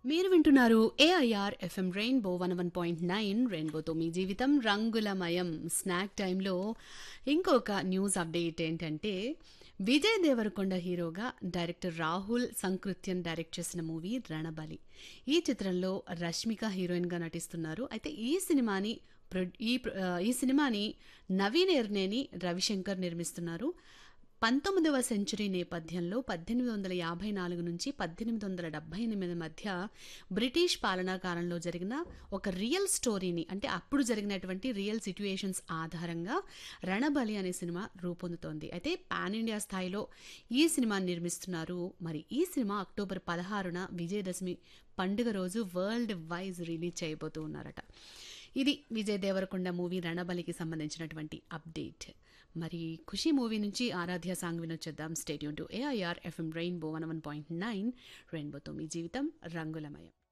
మీరు వింటున్నారు AIR FM rainbow one one point nine రెయిన్బోతో మీ జీవితం రంగులమయం స్నాక్ టైంలో ఇంకొక న్యూస్ అప్డేట్ ఏంటంటే విజయ్ దేవరకొండ హీరోగా డైరెక్టర్ రాహుల్ సంకృత్యన్ డైరెక్ట్ చేసిన మూవీ రణబలి ఈ చిత్రంలో రష్మిక హీరోయిన్గా నటిస్తున్నారు అయితే ఈ సినిమాని ప్రొ- ఈ ప్ర- ఆ, ఈ సినిమాని నవీన్ ఎర్నేని రవిశంకర్ నిర్మిస్తున్నారు పంతొమ్మిదవ సెంచరీ నేపథ్యంలో పద్దెనిమిది వందల యాభై నాలుగు నుంచి పద్దెనిమిది వందల డెబ్బై ఎనిమిది మధ్య బ్రిటిష్ పాలనా కాలంలో జరిగిన ఒక రియల్ స్టోరీని అంటే అప్పుడు జరిగినటువంటి రియల్ సిట్యుయేషన్స్ ఆధారంగా రణబలి అనే సినిమా రూపొందుతోంది అయితే పాన్ ఇండియా స్థాయిలో ఈ సినిమాని నిర్మిస్తున్నారు మరి ఈ సినిమా అక్టోబర్ పదహారున విజయదశమి పండుగ రోజు వరల్డ్ వైజ్ రిలీజ్ చేయబోతూ ఉన్నారట ఇది విజయ్ దేవరకొండ మూవీ రణబలికి సంబంధించినటువంటి అప్డేట్ మరి ఖుషి మూవీ నుంచి ఆరాధ్య సాంగ్ వినొచ్చేద్దాం stadium to AIR FM rainbow one one point nine రెయిన్బోతో మీ జీవితం రంగులమయం